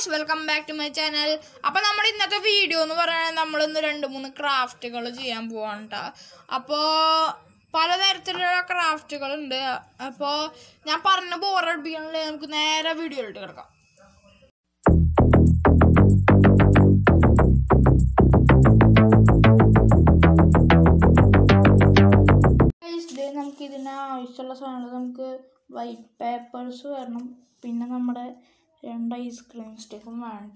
guys welcome back to my channel അപ്പൊ നമ്മുടെ ഇന്നത്തെ വീഡിയോ എന്ന് പറയുന്നത് നമ്മൾ ഇന്ന് രണ്ട് മൂന്ന് ക്രാഫ്റ്റുകൾ ചെയ്യാൻ പോവാണ് ട്ടോ അപ്പോ പലതരത്തിലുള്ള ക്രാഫ്റ്റുകൾ ഉണ്ട് അപ്പോ ഞാൻ പറഞ്ഞ ബോറടിപ്പിക്കണല്ലേ നമുക്ക് നേരെ വീഡിയോയിലോട്ട് കിടക്കാം Guys, ദേ നമുക്ക് ഇതിന് ആവശ്യമുള്ള സാധനങ്ങൾ നമുക്ക് വൈറ്റ് പേപ്പേഴ്സ് വരണം പിന്നെ നമ്മുടെ രണ്ട് ഐസ്ക്രീം സ്റ്റിക്കും വേണ്ട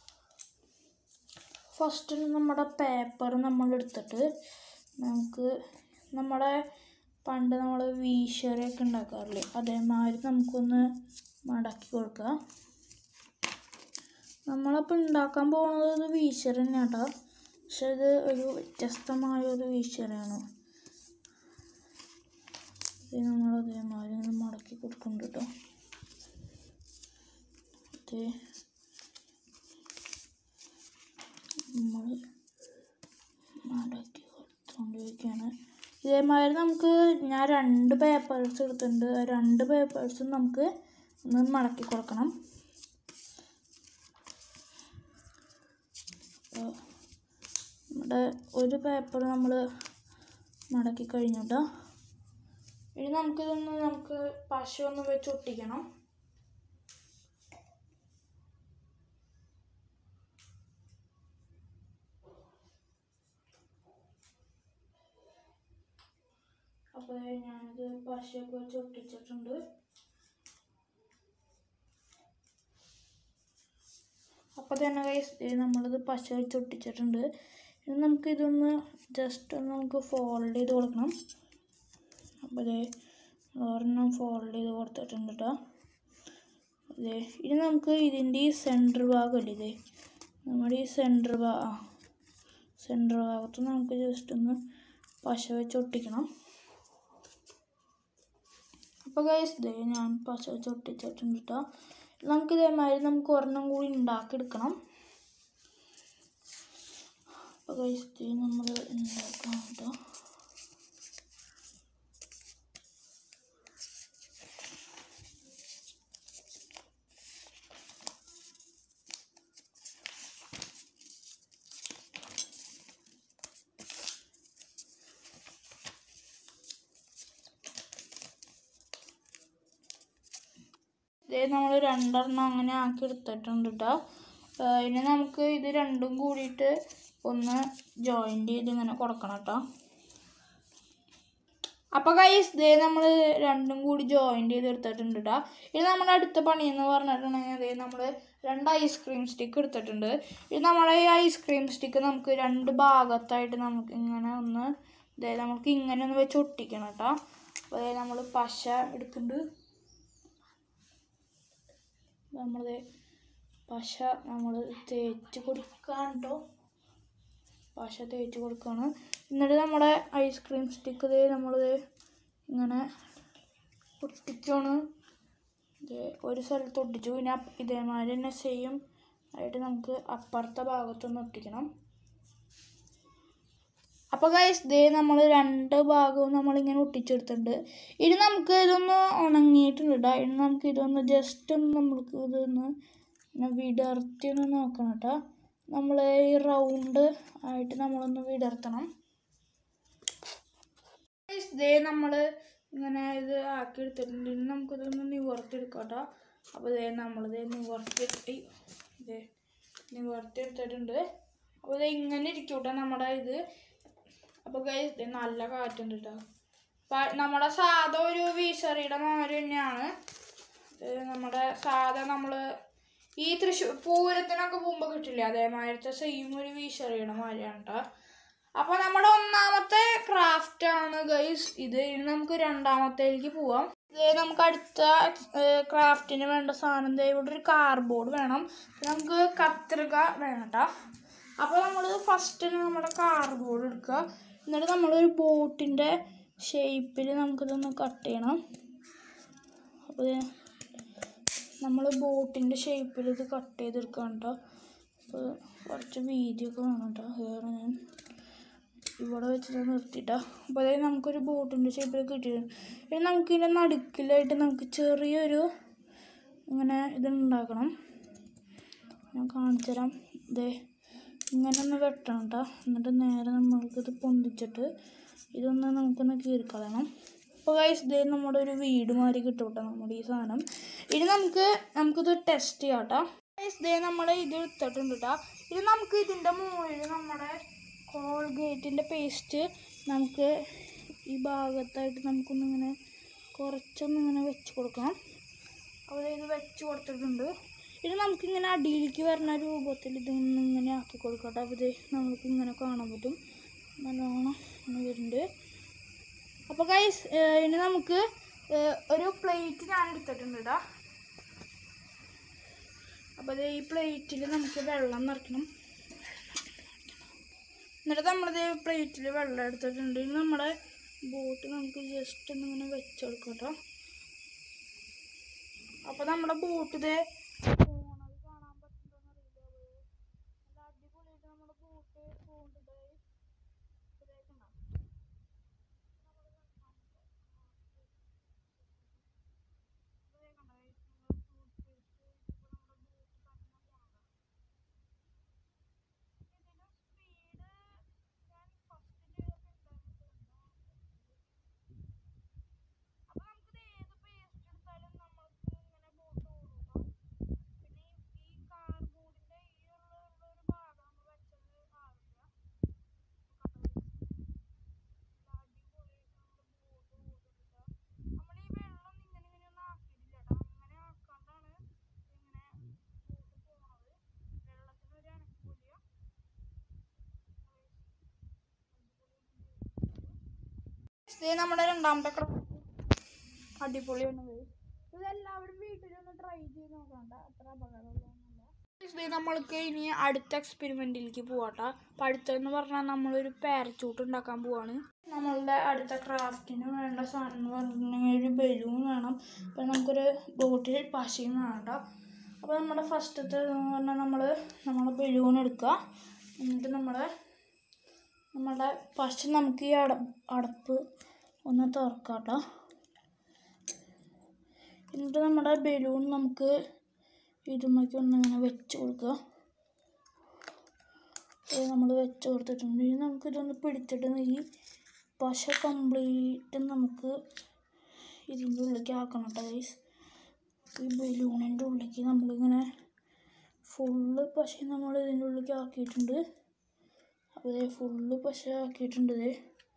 ഫസ്റ്റ് നമ്മുടെ പേപ്പർ നമ്മൾ എടുത്തിട്ട് നമുക്ക് നമ്മുടെ പണ്ട് നമ്മൾ വീശരയൊക്കെ ഉണ്ടാക്കാറില്ലേ അതേമാതിരി നമുക്കൊന്ന് മടക്കി കൊടുക്കുക നമ്മളപ്പോൾ ഉണ്ടാക്കാൻ പോകുന്നത് ഒരു വീശർ തന്നെയാണ് കേട്ടോ പക്ഷെ ഇത് ഒരു വ്യത്യസ്തമായ ഒരു വീശറാണ് ഇത് നമ്മൾ അതേമാതിരി ഇങ്ങനെ മടക്കി കൊടുക്കുന്നുണ്ട് കേട്ടോ ഇത് നമ്മൾ മടക്കി കൊടുത്തുകൊണ്ടിരിക്കുകയാണ് ഇതേമാതിരി നമുക്ക് ഞാൻ രണ്ട് പേപ്പേഴ്സ് എടുത്തിട്ടുണ്ട് ആ രണ്ട് പേപ്പേഴ്സും നമുക്ക് ഒന്ന് മടക്കി കൊടുക്കണം അപ്പോൾ നമ്മുടെ ഒരു പേപ്പർ നമ്മൾ മടക്കി കഴിഞ്ഞു കേട്ടോ ഇനി നമുക്കിതൊന്ന് നമുക്ക് പശ ഒന്ന് വെച്ച് ഒട്ടിക്കണം അപ്പോൾ ഞാനിത് പശയൊക്കെ വെച്ച് ഒട്ടിച്ചിട്ടുണ്ട് അപ്പോൾ തന്നെ കൈസ് നമ്മളിത് പശ വെച്ച് ഒട്ടിച്ചിട്ടുണ്ട് ഇനി നമുക്കിതൊന്ന് ജസ്റ്റ് ഒന്ന് നമുക്ക് ഫോൾഡ് ചെയ്ത് കൊടുക്കണം അപ്പോൾ ഇതേ ഒരെണ്ണം ഫോൾഡ് ചെയ്ത് കൊടുത്തിട്ടുണ്ട് കേട്ടോ അതെ ഇനി നമുക്ക് ഇതിൻ്റെ ഈ സെൻറ്റർ ഭാഗമല്ലേ ഇതേ നമ്മുടെ ഈ സെൻറ്റർ ഭാ ആ സെൻറ്റർ ഭാഗത്ത് നമുക്ക് ജസ്റ്റ് ഒന്ന് പശ വെച്ച് ഒട്ടിക്കണം അപ്പോൾ ഗൈസ് ഇതേ ഞാൻ പശ വെച്ച് ഒട്ടിച്ചിട്ടുണ്ട് കേട്ടോ നമുക്ക് ഇതേമാതിരി നമുക്ക് ഒരെണ്ണം കൂടി ഉണ്ടാക്കിയെടുക്കണം അപ്പോൾ ഗൈസ് ഇത് നമ്മൾ ഉണ്ടാക്കണം കേട്ടോ ഇത് നമ്മൾ രണ്ടെണ്ണം അങ്ങനെ ആക്കി എടുത്തിട്ടുണ്ട് കേട്ടോ ഇനി നമുക്ക് ഇത് രണ്ടും കൂടിയിട്ട് ഒന്ന് ജോയിൻ്റ് ചെയ്ത് ഇങ്ങനെ കൊടുക്കണം കേട്ടോ അപ്പോൾ കൈസ് ഇതേ നമ്മൾ രണ്ടും കൂടി ജോയിൻ്റ് ചെയ്ത് എടുത്തിട്ടുണ്ട് കേട്ടോ ഇത് നമ്മുടെ അടുത്ത പണി എന്ന് പറഞ്ഞിട്ടുണ്ടെങ്കിൽ അതേ നമ്മൾ രണ്ട് ഐസ്ക്രീം സ്റ്റിക്ക് എടുത്തിട്ടുണ്ട് ഇത് നമ്മുടെ ഈ ഐസ്ക്രീം സ്റ്റിക്ക് നമുക്ക് രണ്ട് ഭാഗത്തായിട്ട് നമുക്ക് ഇങ്ങനെ ഒന്ന് ഇതേ നമുക്ക് ഇങ്ങനെ ഒന്ന് വെച്ച് ഒട്ടിക്കണം കേട്ടോ അപ്പോൾ അതായത് നമ്മൾ പശ എടുക്കുന്നുണ്ട് നമ്മൾ പശ നമ്മൾ തേച്ച് കൊടുക്കാൻ കേട്ടോ പശ തേച്ച് കൊടുക്കുകയാണ് എന്നിട്ട് നമ്മുടെ ഐസ്ക്രീം സ്റ്റിക്ക് ഇത് നമ്മളിത് ഇങ്ങനെ ഒട്ടിച്ചാണ് ഇത് ഒരു സ്ഥലത്ത് ഒട്ടിച്ചു പിന്നെ അപ്പ് ഇതേമാതിരി തന്നെ സെയിം ആയിട്ട് നമുക്ക് അപ്പുറത്തെ ഭാഗത്തൊന്ന് ഒട്ടിക്കണം അപ്പോൾ ഗൈസ് ദേ നമ്മൾ രണ്ട് ഭാഗവും നമ്മളിങ്ങനെ ഒട്ടിച്ചെടുത്തിട്ടുണ്ട് ഇനി നമുക്ക് ഇതൊന്ന് ഉണങ്ങിയിട്ടുണ്ട് കേട്ടോ ഇനി നമുക്ക് ഇതൊന്ന് ജസ്റ്റ് ഒന്ന് നമ്മൾക്ക് ഇതൊന്ന് ഇങ്ങനെ വിടർത്തി ഒന്ന് നോക്കണം കേട്ടോ നമ്മൾ ഈ റൗണ്ട് ആയിട്ട് നമ്മളൊന്ന് വിടർത്തണം Guys, ദേ നമ്മൾ ഇങ്ങനെ ഇത് ആക്കി എടുത്തിട്ടുണ്ട് ഇനി നമുക്കിതൊന്ന് നിവർത്തിയെടുക്കാം കേട്ടോ അപ്പോൾ ദേ നമ്മളിത് നിവർത്തിയെടുത്തി ഇതേ നിവർത്തിയെടുത്തിട്ടുണ്ട് അപ്പോൾ ഇത് ഇങ്ങനെ ഇരിക്കും കേട്ടോ നമ്മുടെ ഇത് അപ്പോൾ ഗൈസ് നല്ല കാറ്റുണ്ട് കേട്ടോ പ- നമ്മുടെ സാധാ ഒരു വീശറിയുടെ മാതിരി തന്നെയാണ് ഇത് നമ്മുടെ സാധാ നമ്മൾ ഈ തൃശ്ശൂർ പൂരത്തിനൊക്കെ പോകുമ്പോൾ കിട്ടില്ലേ അതേമാതിരത്തെ സെയിം ഒരു വീശറിയുടെ മാതിരിയാണ് കേട്ടോ അപ്പോൾ നമ്മുടെ ഒന്നാമത്തെ ക്രാഫ്റ്റ് ആണ് ഗൈസ് ഇത് ഇനി നമുക്ക് രണ്ടാമത്തേക്ക് പോവാം ഇത് നമുക്ക് അടുത്ത ക്രാഫ്റ്റിന് വേണ്ട സാധനം ദേ ഇവിടെ ഒരു കാർഡ്ബോർഡ് വേണം പിന്നെ നമുക്ക് കത്രിക വേണം കേട്ടോ അപ്പോൾ നമ്മൾ ഫസ്റ്റ് നമ്മുടെ കാർഡ്ബോർഡ് എടുക്കുക എന്നിട്ട് നമ്മളൊരു ബോട്ടിൻ്റെ ഷേപ്പിൽ നമുക്കിതൊന്ന് കട്ട് ചെയ്യണം അപ്പോൾ നമ്മൾ ബോട്ടിൻ്റെ ഷേപ്പിൽ ഇത് കട്ട് ചെയ്തെടുക്കാം കേട്ടോ അപ്പോൾ കുറച്ച് വീതിയൊക്കെ വേണം കേട്ടോ വേറെ ഞാൻ ഇവിടെ വെച്ചിട്ട് നിർത്തിയിട്ടാ അപ്പോൾ അതായത് നമുക്കൊരു ബോട്ടിൻ്റെ ഷേപ്പിൽ കിട്ടിയിട്ടുണ്ട് ഇനി നമുക്കിതിൻ്റെ നടുക്കിലായിട്ട് നമുക്ക് ചെറിയൊരു ഇങ്ങനെ ഇതുണ്ടാക്കണം ഞാൻ കാണിച്ചു തരാം ഇതേ ഇങ്ങനെ ഒന്ന് വെട്ടണം കേട്ടോ എന്നിട്ട് നേരെ നമ്മൾക്കിത് പൊന്തിച്ചിട്ട് ഇതൊന്ന് നമുക്കൊന്ന് കീറിക്കളയണം അപ്പോൾ ഗൈസ് ഇതേ നമ്മുടെ ഒരു വീട് മാതിരി കിട്ടും കേട്ടോ നമ്മുടെ ഈ സാധനം ഇനി നമുക്ക് നമുക്കിത് ടെസ്റ്റ് ചെയ്യാം കേട്ടോ ഗൈസ് ഇതേ നമ്മൾ ഇത് എടുത്തിട്ടുണ്ട് കേട്ടോ ഇത് നമുക്ക് ഇതിൻ്റെ മുകളിൽ നമ്മുടെ കോൾഗേറ്റിൻ്റെ പേസ്റ്റ് നമുക്ക് ഈ ഭാഗത്തായിട്ട് നമുക്കൊന്നിങ്ങനെ കുറച്ചൊന്നിങ്ങനെ വെച്ച് കൊടുക്കണം അപ്പോൾ ഇത് വെച്ച് കൊടുത്തിട്ടുണ്ട് ഇത് നമുക്കിങ്ങനെ അടിയിലേക്ക് വരുന്ന രൂപത്തിൽ ഇതൊന്ന് ഇങ്ങനെ ആക്കി കൊടുക്കട്ടെ അപ്പോൾ ഇത് നമുക്ക് ഇങ്ങനെ കാണാൻ പറ്റും നല്ലോണം ഇങ്ങനെ വരുന്നുണ്ട് അപ്പോൾ ഗൈസ് ഇനി നമുക്ക് ഏഹ്, ഒരു പ്ലേറ്റ് ഞാൻ എടുത്തിട്ടുണ്ട് ഇടാ അപ്പോൾ ഇത് ഈ പ്ലേറ്റിൽ നമുക്ക് വെള്ളം നിറയ്ക്കണം എന്നിട്ട് നമ്മളിത് പ്ലേറ്റിൽ വെള്ളം എടുത്തിട്ടുണ്ട് ഇനി നമ്മുടെ ബോട്ട് നമുക്ക് ജസ്റ്റ് ഒന്ന് ഇങ്ങനെ വെച്ചെടുക്കാം കേട്ടോ അപ്പോൾ നമ്മുടെ ബോട്ട് ഇത് പോണത് കാണാൻ പറ്റുന്നുണ്ടോന്ന് അറിയില്ല അത് നല്ല അടിപൊളിയായിട്ട് നമ്മുടെ ബോട്ട് പോകുന്നുണ്ട് ഇതേക്കണ്ട അപ്പൊ നമുക്കിത് ഏത് പേസ്റ്റ് എടുത്താലും നമ്മൾക്ക് ഇങ്ങനെ ബോട്ട് ഓടുക പിന്നെ ഈ കാർബോർഡിന്റെ ഈ ഉള്ള ഉള്ള ഒരു ഭാഗം നമ്മൾ വെച്ചത് ആവില്ല നമ്മൾ ഈ വെള്ളം ഇങ്ങനെ ഇങ്ങനെ ഒന്നും ആക്കിയിട്ടില്ല കേട്ടോ അങ്ങനെ ആക്കാണ്ടാണ് ഇങ്ങനെ ബോട്ട് പോണത് വെള്ളത്തിന് ഒരു അനക്കൂല്ല ഇത് നമ്മുടെ രണ്ടാമത്തെ ക്രാഫ്റ്റ് അടിപൊളിയാണ് ഇത് ഇതെല്ലാവരും വീട്ടിലൊന്ന് ട്രൈ ചെയ്ത് നോക്കണ്ട അത്ര അപകടമുള്ളതൊന്നുമല്ല ഇത് നമ്മൾക്ക് ഇനി അടുത്ത എക്സ്പെരിമെൻറ്റിലേക്ക് പോവാട്ടോ അപ്പം അടുത്തെന്ന് പറഞ്ഞാൽ നമ്മളൊരു പാരച്ചൂട്ട് ഉണ്ടാക്കാൻ പോവാണ് നമ്മളുടെ അടുത്ത ക്രാഫ്റ്റിന് വേണ്ട സാധനം എന്ന് പറഞ്ഞിട്ടുണ്ടെങ്കിൽ ഒരു ബലൂൺ വേണം അപ്പം നമുക്കൊരു ബോട്ടിൽ പശയും വേണ്ട അപ്പോൾ നമ്മുടെ ഫസ്റ്റത്തെ എന്ന് പറഞ്ഞാൽ നമ്മൾ നമ്മുടെ ബലൂൺ എടുക്കുക എന്നിട്ട് നമ്മുടെ നമ്മുടെ പശ നമുക്ക് ഈ അട അടപ്പ് ഒന്ന് തുറക്കാം കേട്ടോ എന്നിട്ട് നമ്മുടെ ബലൂൺ നമുക്ക് ഇതുമ്മയ്ക്ക് ഒന്നിങ്ങനെ വെച്ച് കൊടുക്കുക നമ്മൾ വെച്ച് കൊടുത്തിട്ടുണ്ട് ഇനി നമുക്കിതൊന്ന് പിടിച്ചിട്ട് ഈ പശ കംപ്ലീറ്റ് നമുക്ക് ഇതിൻ്റെ ഉള്ളിലേക്ക് ആക്കണം കേട്ടോ ഗൈസ് ഈ ബലൂണിൻ്റെ ഉള്ളിലേക്ക് നമ്മളിങ്ങനെ ഫുള്ള് പശ നമ്മൾ ഇതിൻ്റെ ഉള്ളിലേക്ക് ആക്കിയിട്ടുണ്ട് അപ്പോൾ ദേ ഫുള്ള് പശ ആക്കിയിട്ടുണ്ട് ദേ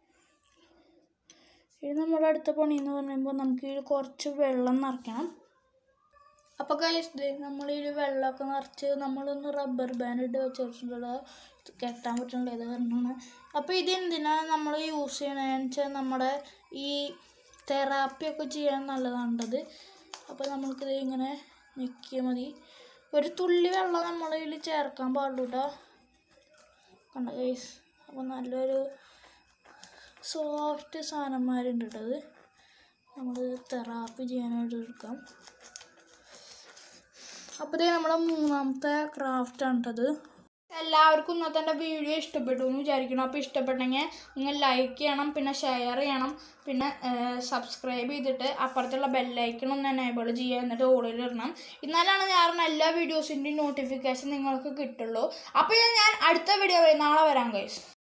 ഇനി നമ്മുടെ അടുത്ത പണി എന്ന് പറയുമ്പോൾ നമുക്ക് ഇതിൽ കുറച്ച് വെള്ളം നിറയ്ക്കണം അപ്പോൾ കഴിച്ച് ദേ നമ്മൾ ഇതിൽ വെള്ളമൊക്കെ നിറച്ച് നമ്മളൊന്ന് റബ്ബർ ബാൻഡ് ഇട്ട് വെച്ചിട്ടുണ്ട് ഇത് കെട്ടാൻ പറ്റുന്നില്ല ഇത് കാരണമാണ് അപ്പോൾ ഇത് എന്തിനാണ് നമ്മൾ യൂസ് ചെയ്യണതെന്ന് വെച്ചാൽ നമ്മുടെ ഈ തെറാപ്പിയൊക്കെ ചെയ്യാൻ നല്ലതാണത് അപ്പോൾ നമുക്കിത് ഇങ്ങനെ ഞെക്കിയാൽ മതി ഒരു തുള്ളി വെള്ളം നമ്മൾ ഇതിൽ ചേർക്കാൻ പാടുള്ളൂ കേട്ടോ കണ്ട ഗൈസ് അപ്പോൾ നല്ലൊരു സോഫ്റ്റ് സാധനന്മാരുണ്ട് കേട്ടോ അത് നമ്മൾ തെറാപ്പി ചെയ്യാനായിട്ട് എടുക്കാം അപ്പോൾ ഇതേ നമ്മുടെ മൂന്നാമത്തെ ക്രാഫ്റ്റാണ് കേട്ടത് എല്ലാവർക്കും ഇന്നത്തെ എൻ്റെ വീഡിയോ ഇഷ്ടപ്പെട്ടു എന്ന് വിചാരിക്കണം അപ്പോൾ ഇഷ്ടപ്പെട്ടെങ്കിൽ നിങ്ങൾ ലൈക്ക് ചെയ്യണം പിന്നെ ഷെയർ ചെയ്യണം പിന്നെ സബ്സ്ക്രൈബ് ചെയ്തിട്ട് അപ്പുറത്തുള്ള ബെല്ലൈക്കൺ ഒന്ന് എനേബിൾ ചെയ്യുക എന്നിട്ട് ഓളിൽ ഇടണം എന്നാലാണ് ഞാൻ എല്ലാ വീഡിയോസിൻ്റെയും നോട്ടിഫിക്കേഷൻ നിങ്ങൾക്ക് കിട്ടുള്ളൂ അപ്പോൾ ഞാൻ അടുത്ത വീഡിയോ നാളെ വരാം ഗൈസ്